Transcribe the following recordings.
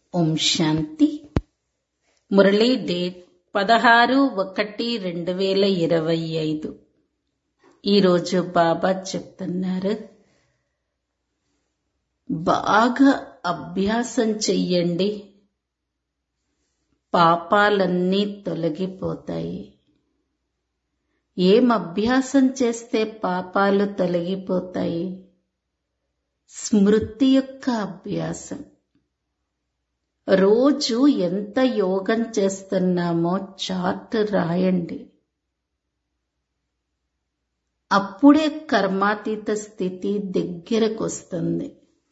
ఓం శాంతి Murali date పదహారు ఒకటి రెండు వేల ఇరవై ఐదు ఈరోజు బాబా చెప్తున్నారు బాగా అభ్యాసం చెయ్యండి పాపాలన్నీ తొలగిపోతాయి ఏం అభ్యాసం చేస్తే పాపాలు తొలగిపోతాయి స్మృతి యొక్క అభ్యాసం రోజు ఎంత యోగం చేస్తున్నామో చార్ట్ రాయండి అప్పుడే కర్మాతీత స్థితి దగ్గరకు వస్తుంది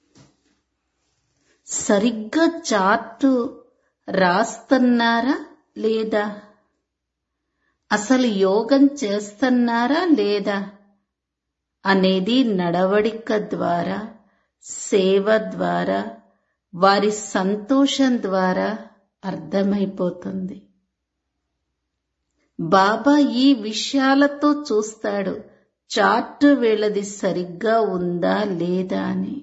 సరిగ్గా చార్టు రాస్తున్నారా లేదా అసలు యోగం చేస్తున్నారా లేదా అనేది నడవడిక ద్వారా సేవ ద్వారా వారి సంతోషం ద్వారా అర్థమైపోతుంది బాబా ఈ విషయాలతో చూస్తాడు చార్టు వీళ్ళది సరిగ్గా ఉందా లేదా అని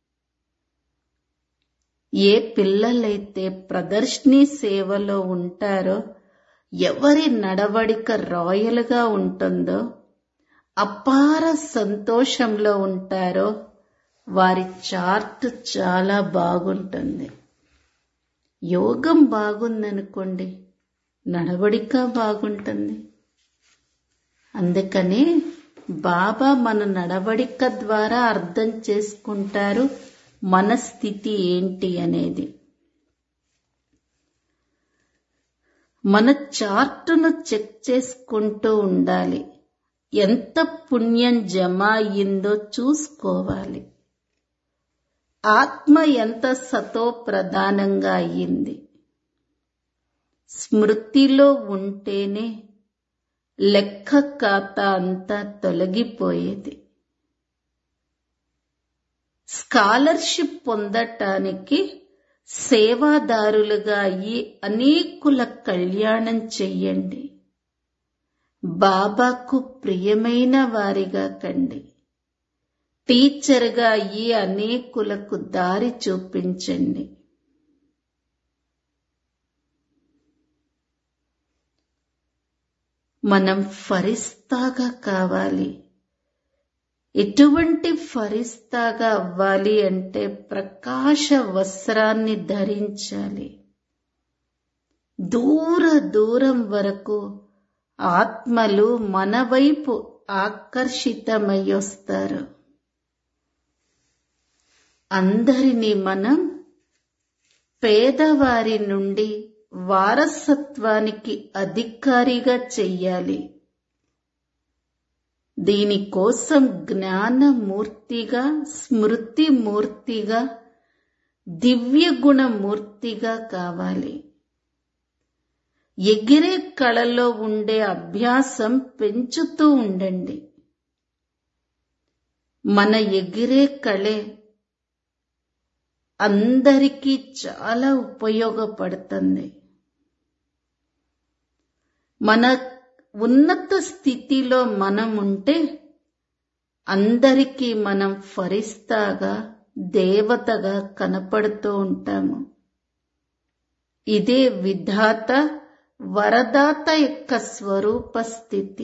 ఏ పిల్లలైతే ప్రదర్శనీ సేవలో ఉంటారో ఎవరి నడవడిక రాయలుగా ఉంటుందో అపార సంతోషంలో ఉంటారో వారి చార్ట్ చాలా బాగుంటుంది యోగం బాగుందనుకోండి నడవడిక బాగుంటుంది అందుకనే బాబా మన నడవడిక ద్వారా అర్థం చేసుకుంటారు మన స్థితి ఏంటి అనేది మన చార్టును చెక్ చేసుకుంటూ ఉండాలి ఎంత పుణ్యం జమ అయ్యిందో చూసుకోవాలి ఆత్మ ఎంత సతో ప్రధానంగా అయ్యింది స్మృతిలో ఉంటేనే లెక్క ఖాతా అంతా తొలగిపోయేది స్కాలర్షిప్ పొందటానికి సేవాదారులుగా అయ్యి అనేకుల కళ్యాణం చెయ్యండి బాబాకు ప్రియమైన వారిగా కండి టీచర్గా అయ్యి అనేకులకు దారి చూపించండి మనం ఫరిస్తాగా కావాలి ఎటువంటి ఫరిస్తాగా అవ్వాలి అంటే ప్రకాశ వస్త్రాన్ని ధరించాలి దూర దూరం వరకు ఆత్మలు మన వైపు ఆకర్షితమై వస్తారు అందరినీ మనం పేదవారి నుండి వారసత్వానికి అధికారిగా చెయ్యాలి దీనికోసం జ్ఞానమూర్తిగా స్మృతిమూర్తిగా దివ్య గుణమూర్తిగా కావాలి ఎగిరే కళలో ఉండే అభ్యాసం పెంచుతూ ఉండండి మన ఎగిరే కళే అందరికీ చాలా ఉపయోగపడుతుంది మన ఉన్నత స్థితిలో మనం ఉంటే అందరికీ మనం ఫరిస్తాగా దేవతగా కనపడుతూ ఉంటాము ఇదే విధాత వరదాత యొక్క స్వరూప స్థితి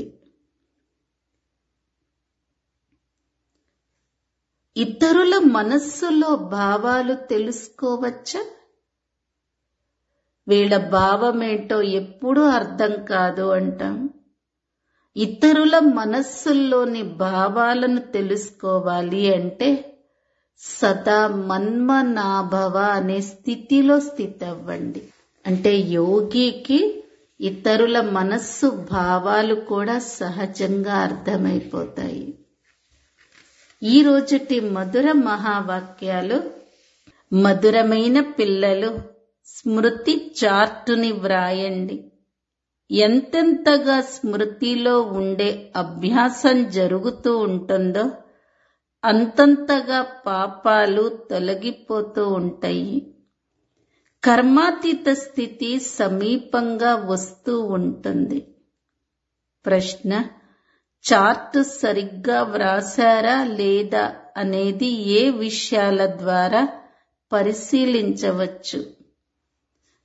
ఇతరుల మనస్సులో భావాలు తెలుసుకోవచ్చా వీళ్ళ భావమేంటో ఎప్పుడూ అర్థం కాదు అంటాం ఇతరుల మనస్సుల్లోని భావాలను తెలుసుకోవాలి అంటే సదా మన్మనాభవ అనే స్థితిలో స్థితి అవ్వండి అంటే యోగికి ఇతరుల మనస్సు భావాలు కూడా సహజంగా అర్థమైపోతాయి ఈ రోజుటి మధుర మహావాక్యాలు మధురమైన పిల్లలు స్మృతి చార్టుని వ్రాయండి ఎంతెంతగా స్మృతిలో ఉండే అభ్యాసం జరుగుతూ ఉంటుందో అంతంతగా పాపాలు తొలగిపోతూ ఉంటాయి కర్మాతీత స్థితి సమీపంగా వస్తూ ఉంటుంది ప్రశ్న చార్ట్ సరిగ్గా వ్రాసారా లేదా అనేది ఏ విషయాల ద్వారా పరిశీలించవచ్చు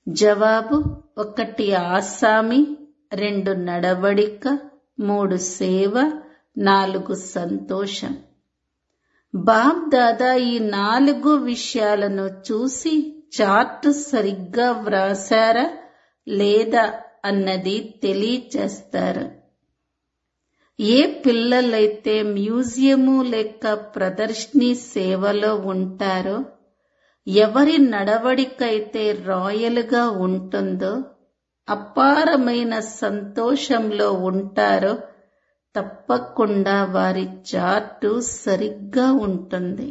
జవాబు ఒకటి ఆసామి రెండు నడవడిక మూడు సేవ నాలుగు సంతోషం బాబ్ దాదా ఈ నాలుగు విషయాలను చూసి చార్ట్ సరిగ్గా వ్రాసారా లేదా అన్నది తెలియచేస్తారు ఏ పిల్లలైతే మ్యూజియము లేక ప్రదర్శని సేవలో ఉంటారో ఎవరి నడవడికైతే రాయల్గా ఉంటుందో అపారమైన సంతోషంలో ఉంటారో తప్పకుండా వారి చార్టు సరిగ్గా ఉంటుంది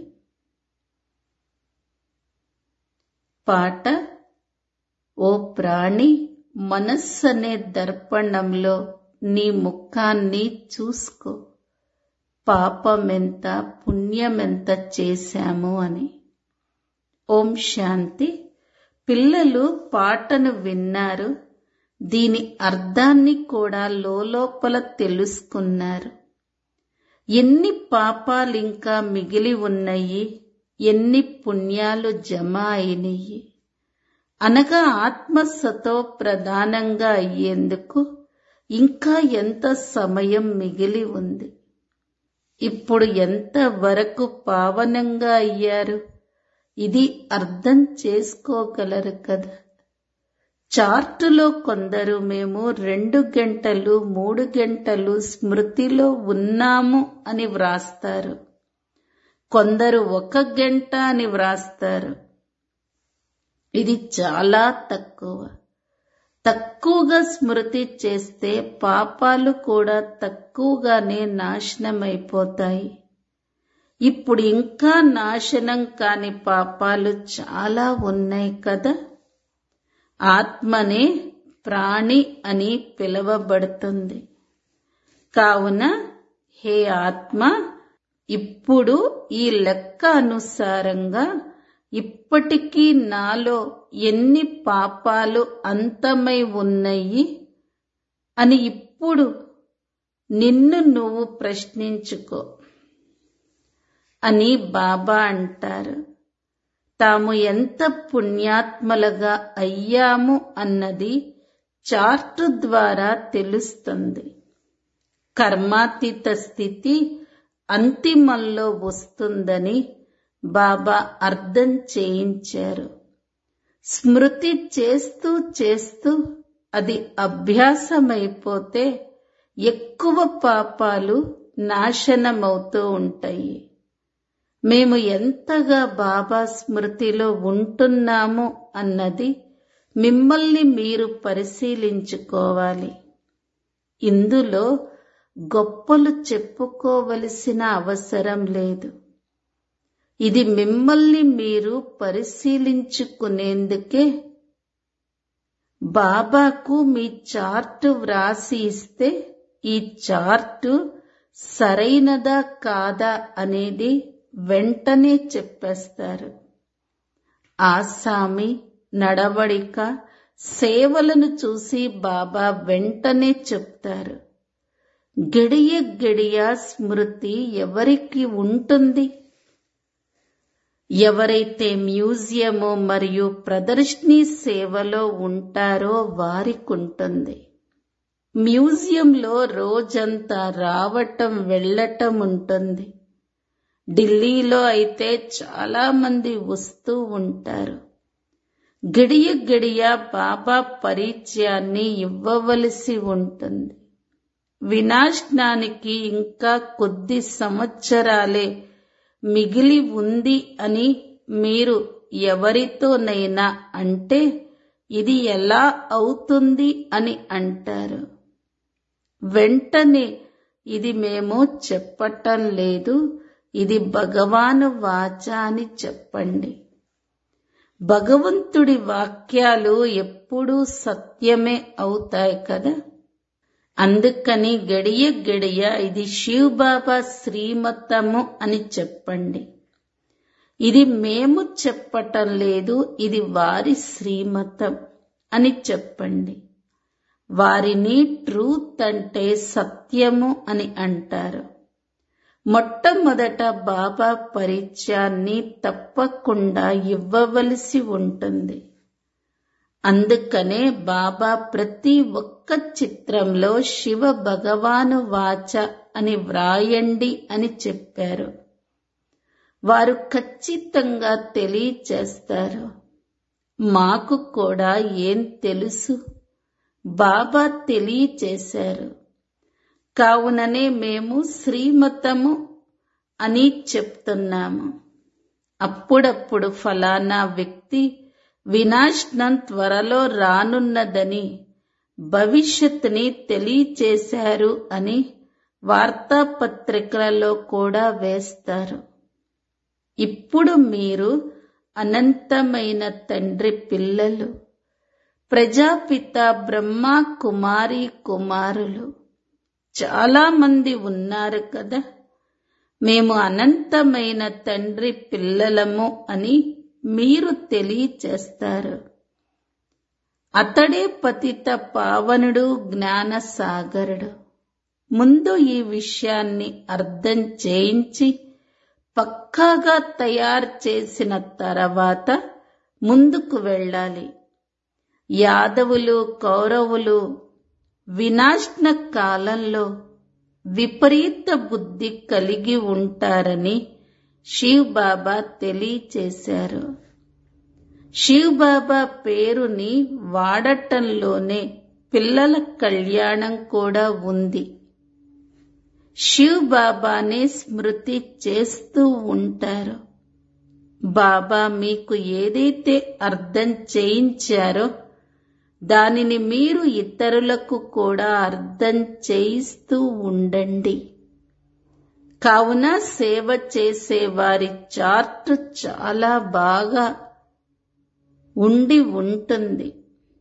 పాట ఓ ప్రాణి మనస్సనే దర్పణంలో నీ ముఖాన్ని చూసుకో పాపమెంత పుణ్యమెంత చేశాము అని ఓం శాంతి పిల్లలు పాటను విన్నారు దీని అర్థాన్ని కూడా లోపల తెలుసుకున్నారు ఎన్ని పాపాలింకా మిగిలి ఉన్నాయి ఎన్ని పుణ్యాలు జమ అయినయి అనగా ఆత్మసతో ప్రధానంగా అయ్యేందుకు ఇంకా ఎంత సమయం మిగిలి ఉంది ఇప్పుడు ఎంత వరకు పావనంగా అయ్యారు ఇది అర్థం చేసుకోగలరు కదా చార్టులో కొందరు మేము రెండు గంటలు మూడు గంటలు స్మృతిలో ఉన్నాము అని వ్రాస్తారు కొందరు ఒక గంట అని వ్రాస్తారు ఇది చాలా తక్కువ తక్కువగా స్మృతి చేస్తే పాపాలు కూడా తక్కువగానే నాశనమైపోతాయి ఇప్పుడు ఇంకా నాశనం కాని పాపాలు చాలా ఉన్నాయి కదా ఆత్మనే ప్రాణి అని పిలువబడుతుంది కావున హే ఆత్మ ఇప్పుడు ఈ లెక్క అనుసారంగా ఇప్పటికీ నాలో ఎన్ని పాపాలు అంతమై ఉన్నాయి అని ఇప్పుడు నిన్ను నువ్వు ప్రశ్నించుకో అని బాబా అంటారు తాము ఎంత పుణ్యాత్మలుగా అయ్యాము అన్నది చార్టు ద్వారా తెలుస్తుంది కర్మాతీత స్థితి అంతిమంలో వస్తుందని బాబా అర్థం చేయించారు స్మృతి చేస్తూ చేస్తూ అది అభ్యాసమైపోతే ఎక్కువ పాపాలు నాశనమవుతూ ఉంటాయి మేము ఎంతగా బాబా స్మృతిలో ఉంటున్నాము అన్నది మిమ్మల్ని మీరు పరిశీలించుకోవాలి ఇందులో గొప్పలు చెప్పుకోవలసిన అవసరం లేదు ఇది మిమ్మల్ని మీరు పరిశీలించుకునేందుకే బాబాకు మీ చార్టు వ్రాసి ఇస్తే ఈ చార్టు సరైనదా కాదా అనేది వెంటనే చెప్పేస్తారు ఆసామి నడవడిక సేవలను చూసి బాబా వెంటనే చెప్తారు గడియ గడియ స్మృతి ఎవరికి ఉంటుంది ఎవరైతే మ్యూజియము మరియు ప్రదర్శనీ సేవలో ఉంటారో వారికుంటుంది మ్యూజియంలో రోజంతా రావటం వెళ్ళటం ఉంటుంది ఢిల్లీలో అయితే చాలా మంది వస్తూ ఉంటారు గడియ గడియ బాబా పరిచయాన్ని ఇవ్వవలసి ఉంటుంది వినాశనానికి ఇంకా కొద్ది సంవత్సరాలే మిగిలి ఉంది అని మీరు ఎవరితోనైనా అంటే ఇది ఎలా అవుతుంది అని అంటారు వెంటనే ఇది మేము చెప్పటం లేదు ఇది భగవాను వాచ అని చెప్పండి భగవంతుడి వాక్యాలు ఎప్పుడూ సత్యమే అవుతాయి కదా అందుకని గడియ గడియ ఇది శివ్ బాబా శ్రీమతము అని చెప్పండి ఇది మేము చెప్పటం లేదు ఇది వారి శ్రీమతం అని చెప్పండి వారిని ట్రూత్ అంటే సత్యము అని అంటారు మొట్టమొదట బాబా పరిచయాన్ని తప్పకుండా ఇవ్వవలసి ఉంటుంది అందుకనే బాబా ప్రతి ఒక్క చిత్రంలో శివ భగవాను వాచ అని వ్రాయండి అని చెప్పారు వారు ఖచ్చితంగా తెలియచేస్తారు మాకు కూడా ఏం తెలుసు బాబా తెలియచేశారు కావుననే మేము శ్రీమతము అని చెప్తున్నాము అప్పుడప్పుడు ఫలానా వ్యక్తి వినాశనం త్వరలో రానున్నదని భవిష్యత్తుని తెలియచేశారు అని వార్తాపత్రికలలో కూడా వేస్తారు ఇప్పుడు మీరు అనంతమైన తండ్రి పిల్లలు ప్రజాపిత బ్రహ్మ కుమారి కుమారులు చాలా మంది ఉన్నారు కదా మేము అనంతమైన తండ్రి పిల్లలము అని మీరు తెలియచేస్తారు అతడే పతిత పావనుడు జ్ఞాన సాగరుడు ముందు ఈ విషయాన్ని అర్థం చేయించి పక్కాగా తయారు చేసిన తర్వాత ముందుకు వెళ్ళాలి యాదవులు కౌరవులు వినాశన కాలంలో విపరీత బుద్ధి కలిగి ఉంటారని శివ్ బాబా తెలియచేశారు శివ్ బాబా పేరుని వాడటంలోనే పిల్లల కళ్యాణం కూడా ఉంది శివ్ బాబానే స్మృతి చేస్తూ ఉంటారు బాబా మీకు ఏదైతే అర్థం చేయించారో దానిని మీరు ఇతరులకు కూడా అర్థం చేయిస్తూ ఉండండి కావున సేవ చేసే వారి చార్ట్ చాలా బాగా ఉండి ఉంటుంది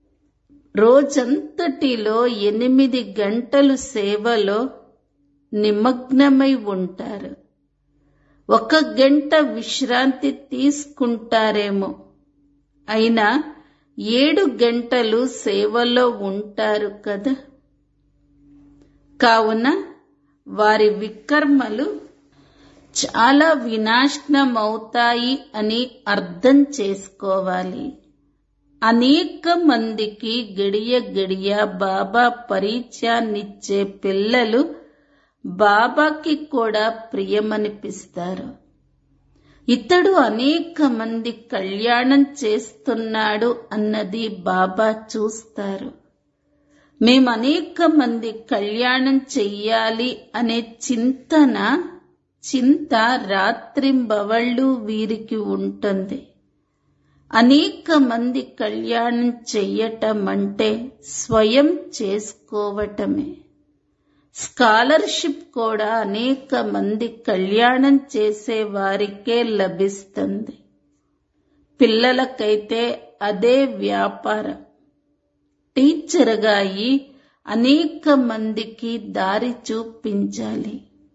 రోజంతటిలో ఎనిమిది గంటలు సేవలో నిమగ్నమై ఉంటారు ఒక గంట విశ్రాంతి తీసుకుంటారేమో అయినా ఏడు గంటలు సేవలో ఉంటారు కదా కావున వారి వికర్మలు చాలా వినాశనమవుతాయి అని అర్థం చేసుకోవాలి అనేక మందికి గడియ గడియ బాబా పరిచయాన్నిచ్చే పిల్లలు బాబాకి కూడా ప్రియమనిపిస్తారు ఇతడు అనేక మంది కళ్యాణం చేస్తున్నాడు అన్నది బాబా చూస్తారు మేము అనేక మంది కళ్యాణం చెయ్యాలి అనే చింతన చింత రాత్రింబవళ్ళు వీరికి ఉంటుంది అనేక మంది కళ్యాణం చెయ్యటం అంటే స్వయం చేసుకోవటమే స్కాలర్షిప్ కూడా అనేక మంది కళ్యాణం చేసే వారికే లభిస్తుంది పిల్లలకైతే అదే వ్యాపారం టీచర్గా అయి అనేక మందికి దారి చూపించాలి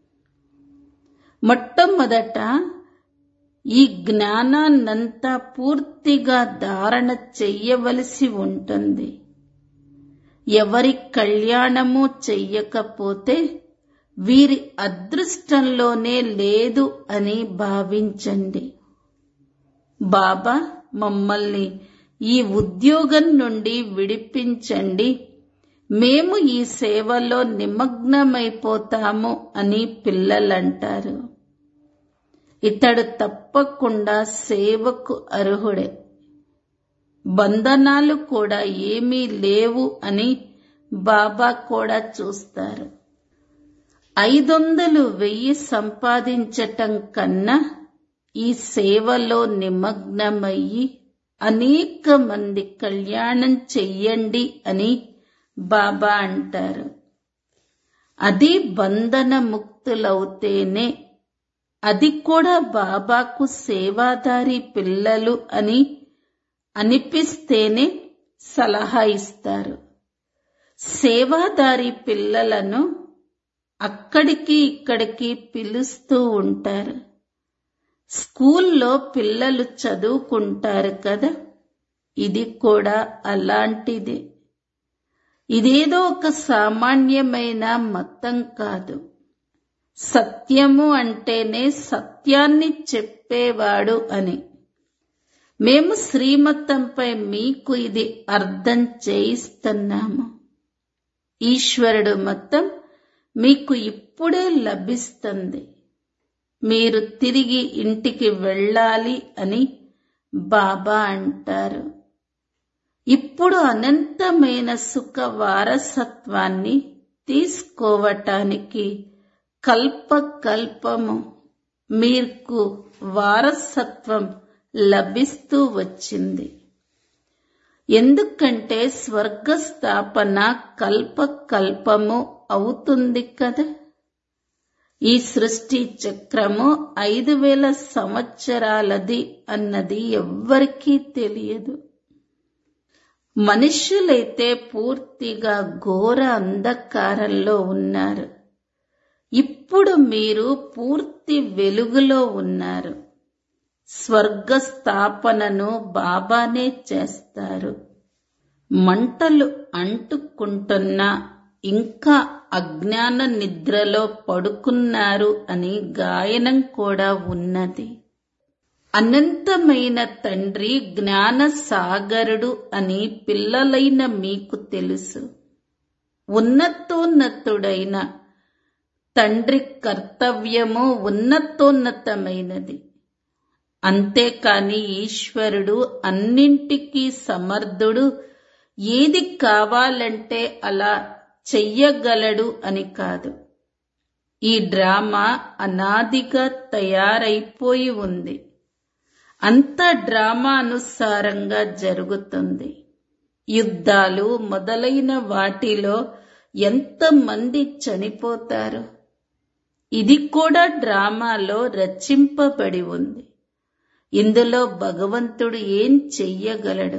మొట్టమొదట ఈ జ్ఞానాన్నంతా పూర్తిగా ధారణ చెయ్యవలసి ఉంటుంది ఎవరి కళ్యాణము చెయ్యకపోతే వీరి అదృష్టంలోనే లేదు అని భావించండి బాబా మమ్మల్ని ఈ ఉద్యోగం నుండి విడిపించండి మేము ఈ సేవలో నిమగ్నమైపోతాము అని పిల్లలంటారు ఇతడు తప్పకుండా సేవకు అర్హుడే బంధనాలు కూడా ఏమీ లేవు అని బాబా కూడా చూస్తారు ఐదొందలు వెయ్యి సంపాదించటం కన్నా ఈ సేవలో నిమగ్నమయ్యి అనేక మంది కళ్యాణం చెయ్యండి అని బాబా అంటారు అది బంధన ముక్తులవుతేనే అది కూడా బాబాకు సేవాదారి పిల్లలు అని అనిపిస్తేనే సలహా ఇస్తారు సేవాదారి పిల్లలను అక్కడికి ఇక్కడికి పిలుస్తూ ఉంటారు స్కూల్లో పిల్లలు చదువుకుంటారు కదా ఇది కూడా అలాంటిదే ఇదేదో ఒక సామాన్యమైన మతం కాదు సత్యము అంటేనే సత్యాన్ని చెప్పేవాడు అని మేము శ్రీమతంపై మీకు ఇది అర్థం చేయిస్తున్నాము ఈశ్వరుడు మతం మీకు ఇప్పుడే లభిస్తుంది మీరు తిరిగి ఇంటికి వెళ్ళాలి అని బాబా అంటారు ఇప్పుడు అనంతమైన సుఖ వారసత్వాన్ని తీసుకోవటానికి కల్ప కల్పము మీకు వారసత్వం లభిస్తూ వచ్చింది ఎందుకంటే స్వర్గ స్థాపన కల్ప కల్పము అవుతుంది కదా ఈ సృష్టి చక్రము ఐదు వేల సంవత్సరాలది అన్నది ఎవ్వరికీ తెలియదు మనుష్యులైతే పూర్తిగా ఘోర అంధకారంలో ఉన్నారు ఇప్పుడు మీరు పూర్తి వెలుగులో ఉన్నారు స్వర్గ స్థాపనను బాబానే చేస్తారు మంటలు అంటుకుంటున్నా ఇంకా అజ్ఞాన నిద్రలో పడుకున్నారు అని గాయనం కూడా ఉన్నది అనంతమైన తండ్రి జ్ఞాన సాగరుడు అని పిల్లలైన మీకు తెలుసు ఉన్నతోన్నతుడైన తండ్రి కర్తవ్యము ఉన్నతోన్నతమైనది అంతేకాని ఈశ్వరుడు అన్నింటికీ సమర్థుడు ఏది కావాలంటే అలా చెయ్యగలడు అని కాదు ఈ డ్రామా అనాదిగా తయారైపోయి ఉంది అంతా డ్రామా అనుసారంగా జరుగుతుంది యుద్ధాలు మొదలైన వాటిలో ఎంతమంది చనిపోతారు ఇది కూడా డ్రామాలో రచింపబడి ఉంది ఇందులో భగవంతుడు ఏం చెయ్యగలడు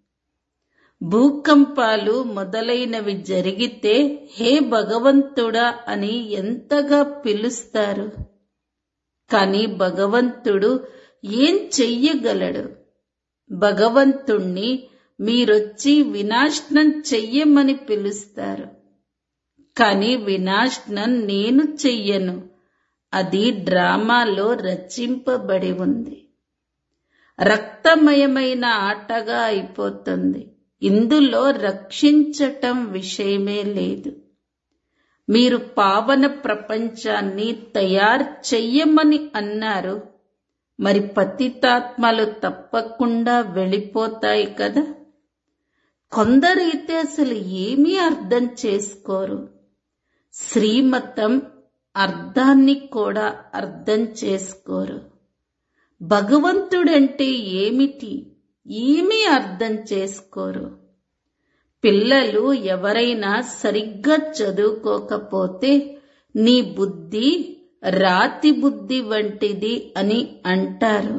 భూకంపాలు మొదలైనవి జరిగితే హే భగవంతుడా అని ఎంతగా పిలుస్తారు కాని భగవంతుడు ఏం చెయ్యగలడు భగవంతుణ్ణి మీరొచ్చి వినాశనం చెయ్యమని పిలుస్తారు కాని వినాశనం నేను చెయ్యను అది డ్రామాలో రచింపబడి ఉంది రక్తమయమైన ఆటగా అయిపోతుంది ఇందులో రక్షించటం విషయమే లేదు మీరు పావన ప్రపంచాన్ని తయారు చెయ్యమని అన్నారు మరి పతితాత్మలు తప్పకుండా వెళ్ళిపోతాయి కదా కొందరైతే అసలు ఏమీ అర్థం చేసుకోరు శ్రీమతం అర్థాన్ని కూడా అర్థం చేసుకోరు భగవంతుడంటే ఏమిటి ఏమీ అర్థం చేసుకోరు పిల్లలు ఎవరైనా సరిగ్గా చదువుకోకపోతే నీ బుద్ధి రాతి బుద్ధి వంటిది అని అంటారు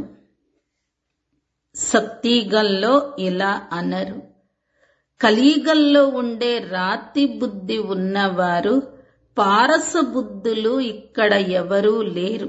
సత్యగంలో ఇలా అనరు కలియుగంలో ఉండే రాతి బుద్ధి ఉన్నవారు పారస బుద్ధులు ఇక్కడ ఎవరూ లేరు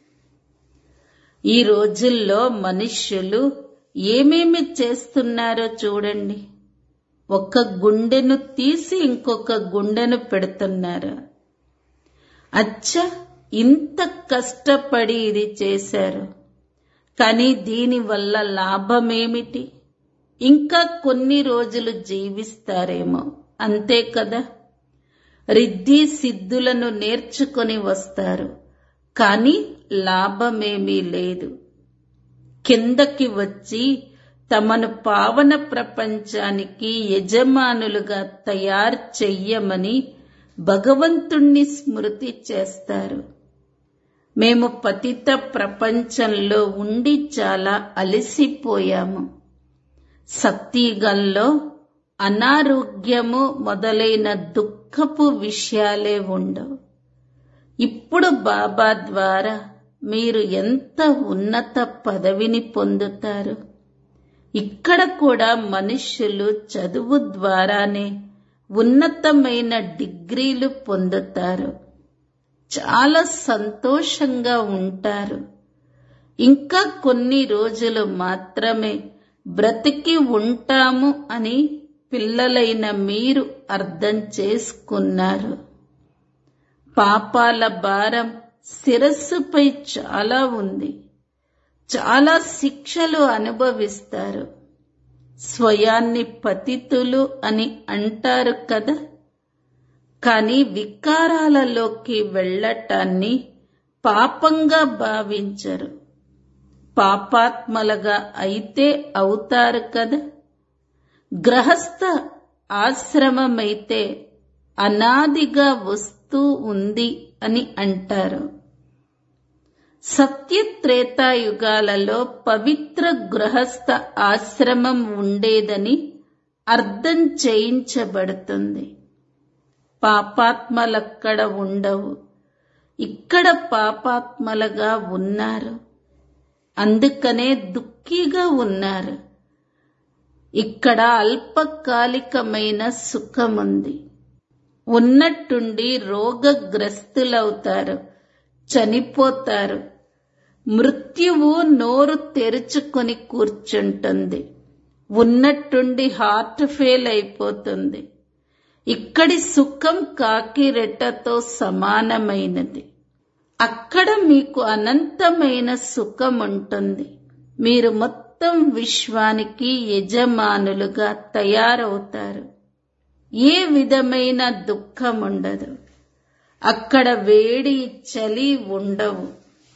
ఈ రోజుల్లో మనుష్యులు ఏమేమి చేస్తున్నారో చూడండి ఒక గుండెను తీసి ఇంకొక గుండెను పెడుతున్నారు అచ్చా ఇంత కష్టపడి ఇది చేశారు కానీ దీని వల్ల లాభమేమిటి ఇంకా కొన్ని రోజులు జీవిస్తారేమో అంతే కదా రిద్ధి సిద్ధులను నేర్చుకొని వస్తారు కానీ లాభమేమీ లేదు కిందకి వచ్చి తమను పావన ప్రపంచానికి యజమానులుగా తయారు చెయ్యమని భగవంతుణ్ణి స్మృతి చేస్తారు మేము పతిత ప్రపంచంలో ఉండి చాలా అలసిపోయాము సత్యగంలో అనారోగ్యము మొదలైన దుఃఖపు విషయాలే ఉండవు ఇప్పుడు బాబా ద్వారా మీరు ఎంత ఉన్నత పదవిని పొందుతారు ఇక్కడ కూడా మనుష్యులు చదువు ద్వారానే ఉన్నతమైన డిగ్రీలు పొందుతారు చాలా సంతోషంగా ఉంటారు ఇంకా కొన్ని రోజులు మాత్రమే బ్రతికి ఉంటాము అని పిల్లలైన మీరు అర్థం చేసుకున్నారు పాపాల భారం శిరస్సుపై చాలా ఉంది చాలా శిక్షలు అనుభవిస్తారు స్వయాన్ని పతితులు అని అంటారు కదా కానీ వికారాలలోకి వెళ్ళటాన్ని పాపంగా భావించరు పాపాత్మలుగా అయితే అవుతారు కదా గ్రహస్థ ఆశ్రమమైతే అనాదిగా వస్తూ ఉంది అని అంటారు సత్యత్రేతాయుగాలలో పవిత్ర గృహస్థ ఆశ్రమం ఉండేదని అర్థం చేయించబడుతుంది పాపాత్మలక్కడ ఉండవు ఇక్కడ పాపాత్మలుగా ఉన్నారు అందుకనే దుఃఖిగా ఉన్నారు ఇక్కడ అల్పకాలికమైన సుఖముంది ఉన్నట్టుండి రోగగ్రస్తులవుతారు చనిపోతారు మృత్యువు నోరు తెరుచుకొని కూర్చుంటుంది ఉన్నట్టుండి హార్ట్ ఫెయిల్ అయిపోతుంది ఇక్కడి సుఖం కాకిరెట్టతో సమానమైనది అక్కడ మీకు అనంతమైన సుఖం ఉంటుంది మీరు మొత్తం విశ్వానికి యజమానులుగా తయారవుతారు ఏ విధమైన దుఃఖం ఉండదు అక్కడ వేడి చలి ఉండవు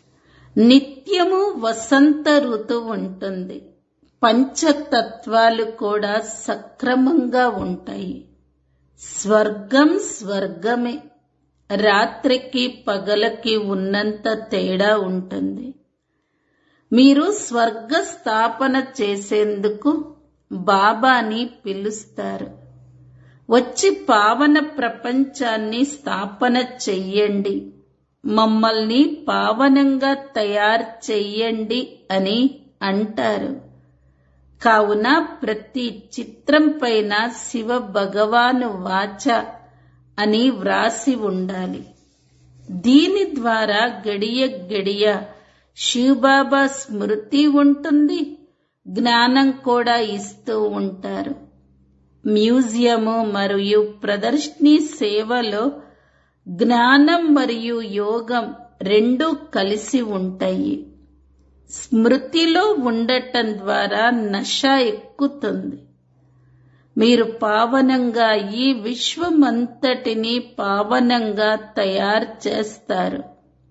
నిత్యము వసంత ఋతువు ఉంటుంది పంచతత్వాలు కూడా సక్రమంగా ఉంటాయి స్వర్గం స్వర్గమే రాత్రికి పగలకి ఉన్నంత తేడా ఉంటుంది మీరు స్వర్గ స్థాపన చేసేందుకు బాబాని పిలుస్తారు వచ్చి పావన ప్రపంచాన్ని స్థాపన చెయ్యండి మమ్మల్ని పావనంగా తయారు చెయ్యండి అని అంటారు కావున ప్రతి చిత్రం పైన శివ భగవాను వాచ అని వ్రాసి ఉండాలి దీని ద్వారా గడియ గడియ శివబాబా స్మృతి ఉంటుంది జ్ఞానం కూడా ఇస్తూ ఉంటారు మ్యూజియము మరియు ప్రదర్శని సేవలో జ్ఞానం మరియు యోగం రెండూ కలిసి ఉంటాయి స్మృతిలో ఉండటం ద్వారా నష ఎక్కుతుంది మీరు పావనంగా ఈ విశ్వమంతటిని పావనంగా తయారు చేస్తారు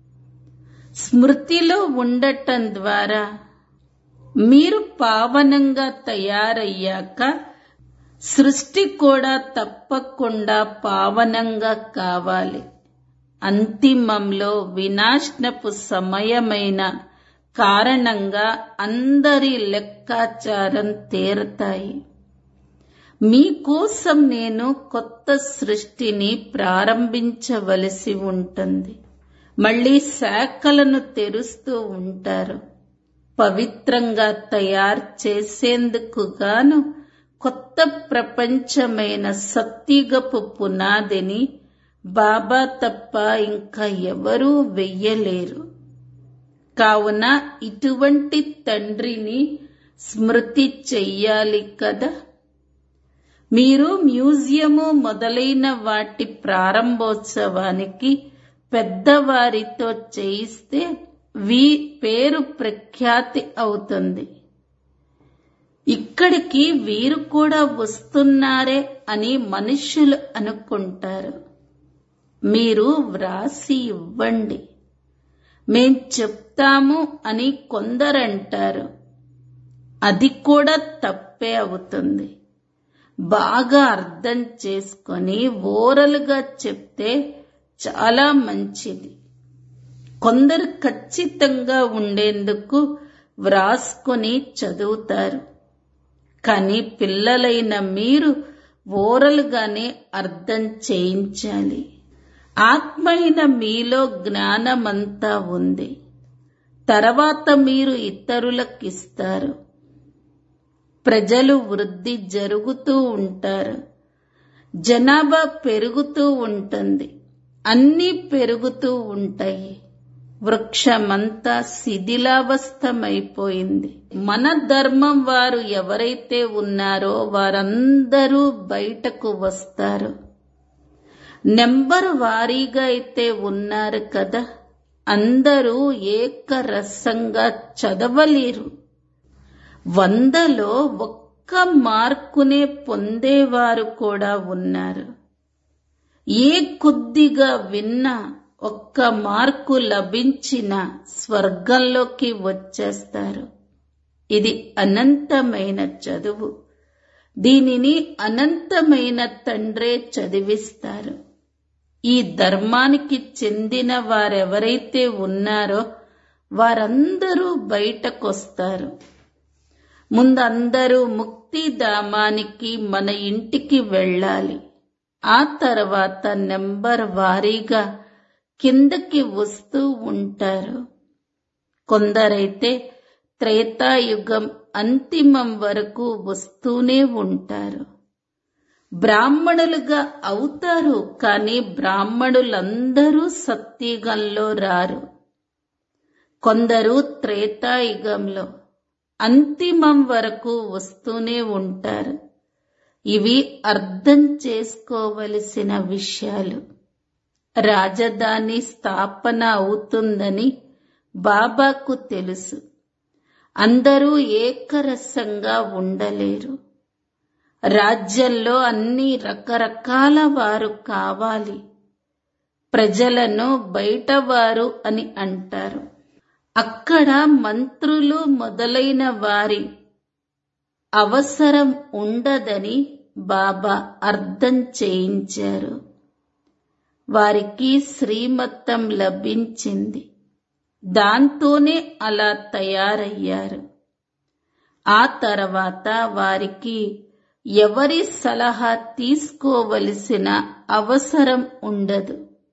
స్మృతిలో ఉండటం ద్వారా మీరు పావనంగా తయారయ్యాక సృష్టి కూడా తప్పకుండా పావనంగా కావాలి అంతిమంలో వినాశనపు సమయమైన కారణంగా అందరి లెక్కాచారం తేరుతాయి మీకోసం నేను కొత్త సృష్టిని ప్రారంభించవలసి ఉంటుంది మళ్ళీ శాఖలను తెరుస్తూ ఉంటారు పవిత్రంగా తయారు చేసేందుకు గాను కొత్త ప్రపంచమైన సత్యుగపు పునాదిని బాబా తప్ప ఇంకా ఎవరూ వెయ్యలేరు కావున ఇటువంటి తండ్రిని స్మృతి చెయ్యాలి కదా మీరు మ్యూజియము మొదలైన వాటి ప్రారంభోత్సవానికి పెద్దవారితో చేయిస్తే వీ పేరు ప్రఖ్యాతి అవుతుంది ఇక్కడికి వీరు కూడా వస్తున్నారే అని మనుష్యులు అనుకుంటారు మీరు వ్రాసి ఇవ్వండి మేం చెప్తాము అని కొందరంటారు అది కూడా తప్పే అవుతుంది బాగా అర్థం చేసుకొని ఓరలుగా చెప్తే చాలా మంచిది కొందరు ఖచ్చితంగా ఉండేందుకు వ్రాసుకొని చదువుతారు కానీ పిల్లలైన మీరు ఓరలుగానే అర్థం చేయించాలి ఆత్మ అయిన మీలో జ్ఞానమంతా ఉంది తర్వాత మీరు ఇతరులకిస్తారు ప్రజలు వృద్ధి జరుగుతూ ఉంటారు జనాభా పెరుగుతూ ఉంటుంది అన్నీ పెరుగుతూ ఉంటాయి వృక్షమంతా శిథిలావస్థమైపోయింది మన ధర్మం వారు ఎవరైతే ఉన్నారో వారందరూ బయటకు వస్తారు నెంబర్ వారీగా అయితే ఉన్నారు కదా అందరూ ఏకరసంగా చదవలేరు వందలో ఒక్క మార్కునే పొందేవారు కూడా ఉన్నారు ఏ కొద్దిగా విన్నా ఒక్క మార్కు లభించిన స్వర్గంలోకి వచ్చేస్తారు ఇది అనంతమైన చదువు దీనిని అనంతమైన తండ్రే చదివిస్తారు ఈ ధర్మానికి చెందిన వారెవరైతే ఉన్నారో వారందరూ బయటకొస్తారు ముందందరూ ముక్తిధామానికి మన ఇంటికి వెళ్ళాలి ఆ తర్వాత నెంబర్ వారీగా కిందకి వస్తూ ఉంటారు కొందరైతే త్రేతాయుగం అంతిమం వరకు వస్తూనే ఉంటారు బ్రాహ్మణులుగా అవుతారు కానీ బ్రాహ్మణులందరూ సత్యుగంలో రారు కొందరు త్రేతాయుగంలో అంతిమం వరకు వస్తూనే ఉంటారు ఇవి అర్థం చేసుకోవలసిన విషయాలు రాజధాని స్థాపన అవుతుందని బాబాకు తెలుసు అందరూ ఏకరసంగా ఉండలేరు రాజ్యంలో అన్ని రకరకాల వారు కావాలి ప్రజలను బయటవారు అని అంటారు అక్కడ మంత్రులు మొదలైన వారి అవసరం ఉండదని బాబా అర్థం చేయించారు వారికి శ్రీమతం లభించింది దాంతోనే అలా తయారయ్యారు ఆ తర్వాత వారికి ఎవరి సలహా తీసుకోవలసిన అవసరం ఉండదు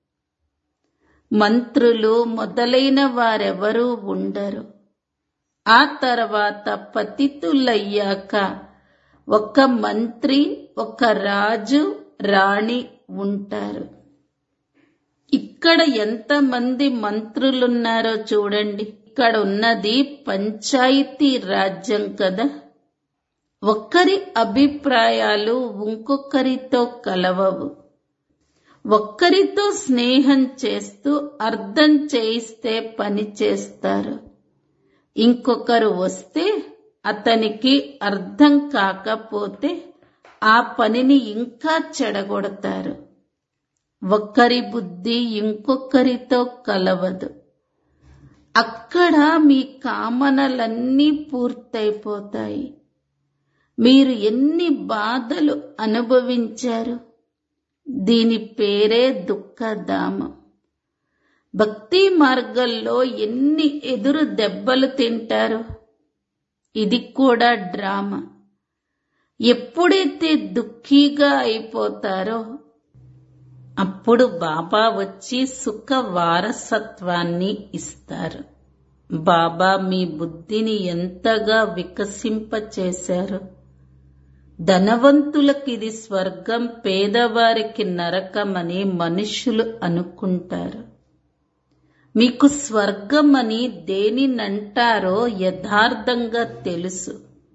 మంత్రులు మొదలైన వారెవరూ ఉండరు ఆ తర్వాత పతితులయ్యాక ఒక మంత్రి ఒక రాజు రాణి ఉంటారు ఇక్కడ ఎంతమంది మంత్రులున్నారో చూడండి ఇక్కడ ఉన్నది పంచాయతీ రాజ్యం కదా ఒక్కరి అభిప్రాయాలు ఇంకొకరితో కలవవు ఒక్కరితో స్నేహం చేస్తూ అర్థం చేయిస్తే పని చేస్తారు ఇంకొకరు వస్తే అతనికి అర్థం కాకపోతే ఆ పనిని ఇంకా చెడగొడతారు ఒక్కరి బుద్ధి ఇంకొకరితో కలవదు అక్కడ మీ కామనలన్నీ పూర్తయిపోతాయి మీరు ఎన్ని బాధలు అనుభవించారు దీని పేరే దుఃఖధామం భక్తి మార్గంలో ఎన్ని ఎదురు దెబ్బలు తింటారు ఇది కూడా డ్రామా ఎప్పుడైతే దుఃఖీగా అయిపోతారో అప్పుడు బాబా వచ్చి సుఖ వారసత్వాన్ని ఇస్తారు బాబా మీ బుద్ధిని ఎంతగా వికసింపచేశారు ధనవంతులకు ఇది స్వర్గం పేదవారికి నరకమని మనుషులు అనుకుంటారు మీకు స్వర్గం అని దేనినంటారో యథార్థంగా తెలుసు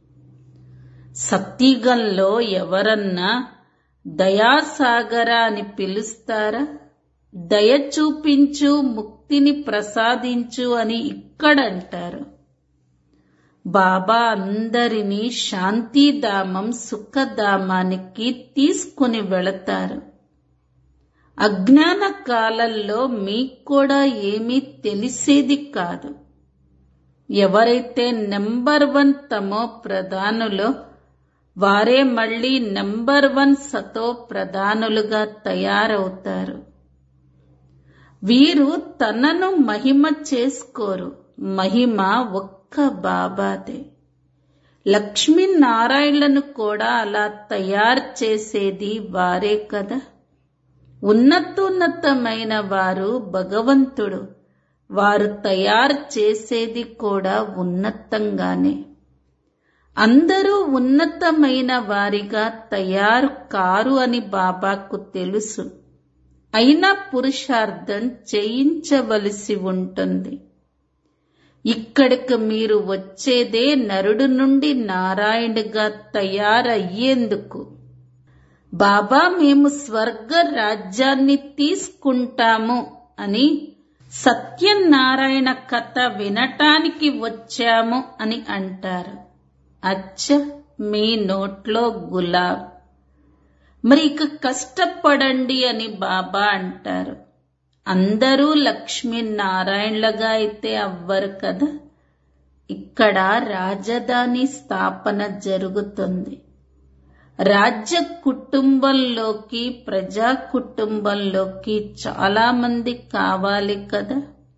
సత్యుగంలో ఎవరన్నా దయాసాగర అని పిలుస్తారా దయ చూపించు ముక్తిని ప్రసాదించు అని ఇక్కడంటారు బాబా అందరినీ శాంతిధామం సుఖధామానికి తీసుకుని వెళతారు అజ్ఞాన కాలంలో మీకు కూడా ఏమీ తెలిసేది కాదు ఎవరైతే నెంబర్ వన్ తమో ప్రధానులో వారే మళ్ళీ నెంబర్ వన్ సతో ప్రధానులుగా తయారవుతారు వీరు తనను మహిమ చేసుకోరు మహిమ ఒక్క బాబాదే లక్ష్మీనారాయణను కూడా అలా తయారు చేసేది వారే కదా ఉన్నతోన్నతమైన వారు భగవంతుడు వారు తయారు చేసేది కూడా ఉన్నతంగానే అందరూ ఉన్నతమైన వారిగా తయారు కారు అని బాబాకు తెలుసు అయినా పురుషార్థం చేయించవలసి ఉంటుంది ఇక్కడికి మీరు వచ్చేదే నరుడు నుండి నారాయణుగా తయారయ్యేందుకు బాబా మేము స్వర్గ రాజ్యాన్ని తీసుకుంటాము అని సత్యనారాయణ కథ వినటానికి వచ్చాము అని అంటారు అచ్చ మీ నోట్లో గులాబ్ మరి ఇక కష్టపడండి అని బాబా అంటారు అందరూ లక్ష్మీనారాయణలుగా అయితే అవ్వరు కదా ఇక్కడ రాజధాని స్థాపన జరుగుతుంది రాజ్య కుటుంబంలోకి ప్రజా కుటుంబంలోకి చాలా మంది కావాలి కదా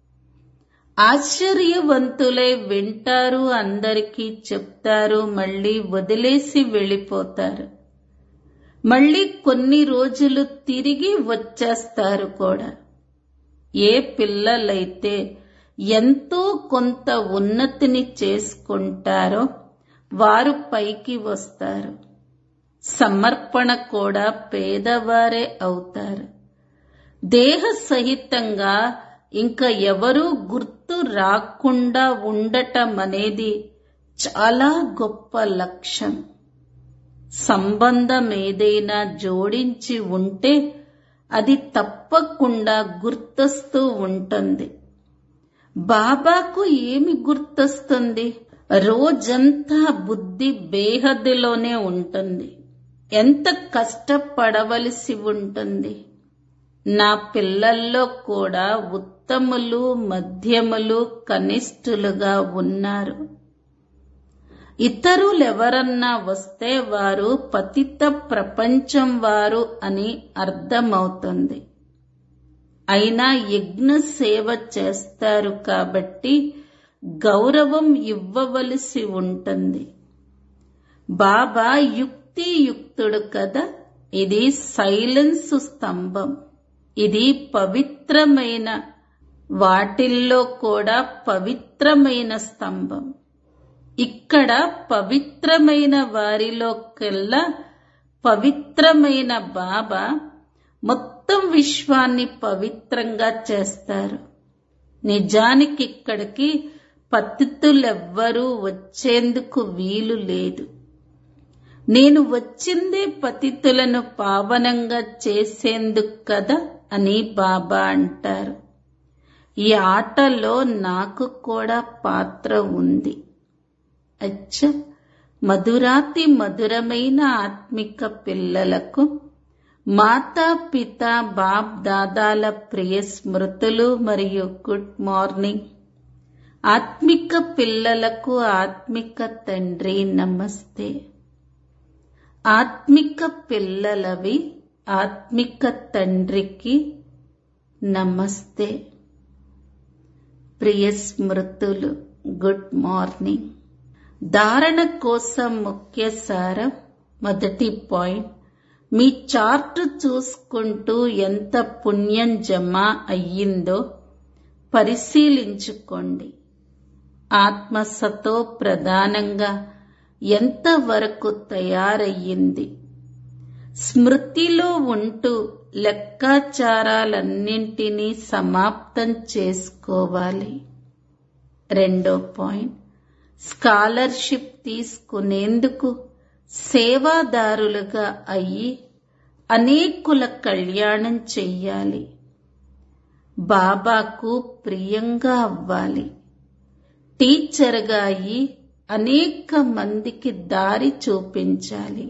ఆశ్చర్యవంతులై వింటారు అందరికీ చెప్తారు మళ్ళీ వదిలేసి వెళ్ళిపోతారు మళ్ళీ కొన్ని రోజులు తిరిగి వచ్చేస్తారు కూడా ఏ పిల్లలైతే ఎంతో కొంత ఉన్నతిని చేసుకుంటారో వారు పైకి వస్తారు సమర్పణ కూడా పేదవారే అవుతారు దేహ సహితంగా ఇంకా ఎవరూ గుర్తు రాకుండా ఉండటం అనేది చాలా గొప్ప లక్ష్యం సంబంధం ఏదైనా జోడించి ఉంటే అది తప్పకుండా గుర్తొస్తూ ఉంటుంది బాబాకు ఏమి గుర్తొస్తుంది రోజంతా బుద్ధి బేహద్దులోనే ఉంటుంది ఎంత కష్టపడవలసి ఉంటుంది నా పిల్లల్లో కూడా ఉత్తములు మధ్యములు కనిష్ఠులుగా ఉన్నారు ఇతరులెవరన్నా వస్తే వారు పతిత ప్రపంచం వారు అని అర్థమవుతుంది అయినా యజ్ఞ సేవ చేస్తారు కాబట్టి గౌరవం ఇవ్వవలసి ఉంటుంది బాబా యుక్తియుక్తుడు కదా ఇది సైలెన్స్ స్తంభం ఇది పవిత్రమైన వాటిల్లో కూడా పవిత్రమైన స్తంభం ఇక్కడ పవిత్రమైన వారిలోకెల్లా పవిత్రమైన బాబా మొత్తం విశ్వాన్ని పవిత్రంగా చేస్తారు నిజానికి ఇక్కడికి పతితులెవ్వరూ వచ్చేందుకు వీలు లేదు నేను వచ్చిందే పతితులను పావనంగా చేసేందుకు కదా అని బాబా అంటారు ఈ ఆటలో నాకు కూడా పాత్ర ఉంది అచ్చ మధురాతి మధురమైన ఆత్మిక పిల్లలకు మాతా పిత బాప్ దాదాల ప్రియ స్మృతులు మరియు గుడ్ మార్నింగ్ ఆత్మిక పిల్లలకు ఆత్మిక తండ్రి నమస్తే ఆత్మిక పిల్లలవి ఆత్మిక తండ్రికి నమస్తే ప్రియ స్మృతులు గుడ్ మార్నింగ్ ధారణ కోసం ముఖ్య సారం మొదటి పాయింట్ మీ చార్ట్ చూసుకుంటూ ఎంత పుణ్యం జమ అయ్యిందో పరిశీలించుకోండి ఆత్మసతో ప్రధానంగా ఎంతవరకు తయారయ్యింది స్మృతిలో ఉంటూ లెక్కాచారాలన్నింటినీ సమాప్తం చేసుకోవాలి రెండో పాయింట్ స్కాలర్షిప్ తీసుకునేందుకు సేవాదారులుగా అయ్యి అనేకుల కళ్యాణం చెయ్యాలి బాబాకు ప్రియంగా అవ్వాలి టీచర్గా అయ్యి అనేక మందికి దారి చూపించాలి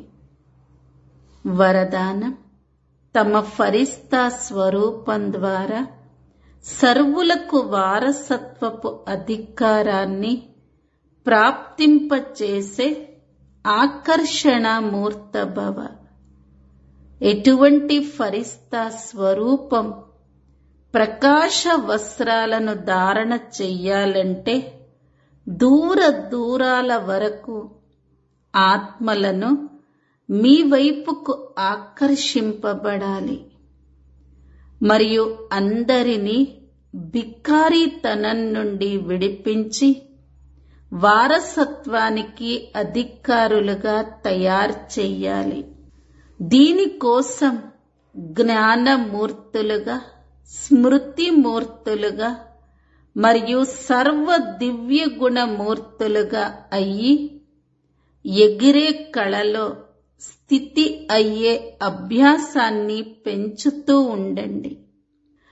వరదానం తమ ఫరిస్తా స్వరూపం ద్వారా సర్వులకు వారసత్వపు అధికారాన్ని ప్రాప్తింపచేసే ఆకర్షణ మూర్తభవ ఎటువంటి ఫరిస్తా స్వరూపం ప్రకాశ వస్త్రాలను ధారణ చెయ్యాలంటే దూర దూరాల వరకు ఆత్మలను మీ వైపుకు ఆకర్షింపబడాలి మరియు అందరినీ బిక్కారీతనం నుండి విడిపించి వారసత్వానికి అధికారులుగా తయారు చెయ్యాలి దీనికోసం జ్ఞానమూర్తులుగా స్మృతిమూర్తులుగా మరియు సర్వ దివ్య గుణమూర్తులుగా అయ్యి ఎగిరే కళలో స్థితి అయ్యే అభ్యాసాన్ని పెంచుతూ ఉండండి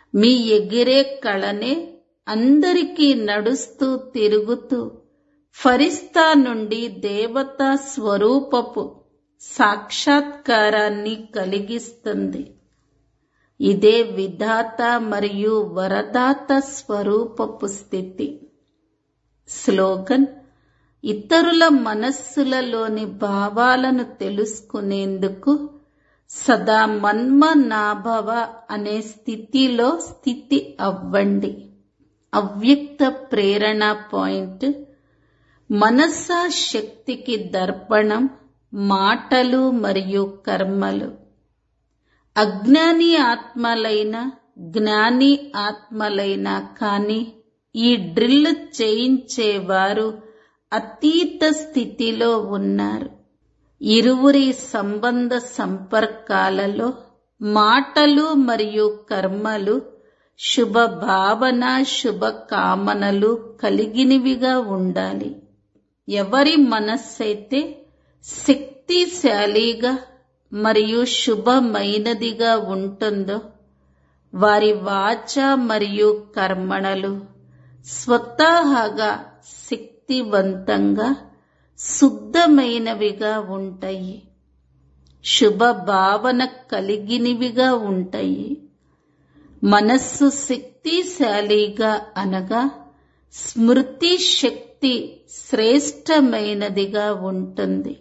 మీ ఎగిరే కళనే అందరికీ నడుస్తూ తిరుగుతూ ఫరిస్తా నుండి దేవతా స్వరూపపు సాక్షాత్కారాన్ని కలిగిస్తుంది ఇదే విధాత మరియు వరదాత స్వరూపపు స్థితి స్లోగన్ ఇతరుల మనస్సులలోని భావాలను తెలుసుకునేందుకు సదా మన్మనాభవ అనే స్థితిలో స్థితి అవ్వండి అవ్యక్త ప్రేరణ పాయింట్ మనసా శక్తికి దర్పణం మాటలు మరియు కర్మలు అజ్ఞాని ఆత్మలైన జ్ఞాని ఆత్మలైన కాని ఈ డ్రిల్ చేయించేవారు అతీత స్థితిలో ఉన్నారు ఇరువురి సంబంధ సంపర్కాలలో మాటలు మరియు కర్మలు శుభ భావన శుభ కామనలు కలిగినవిగా ఉండాలి ఎవరి మనస్సైతే శక్తిశాలిగా మరియు శుభమైనదిగా ఉంటుందో వారి వాచ మరియు కర్మణలు స్వతహాగా శక్తివంతంగా శుద్ధమైనవిగా ఉంటాయి శుభ భావన కలిగినవిగా ఉంటాయి మనస్సు శక్తిశాలిగా అనగా స్మృతి శక్తి శ్రేష్టమైనదిగా ఉంటుంది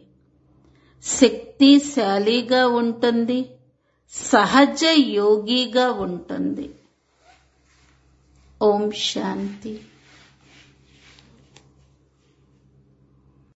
శక్తిశాలిగా ఉంటుంది సహజ యోగిగా ఉంటుంది ఓం శాంతి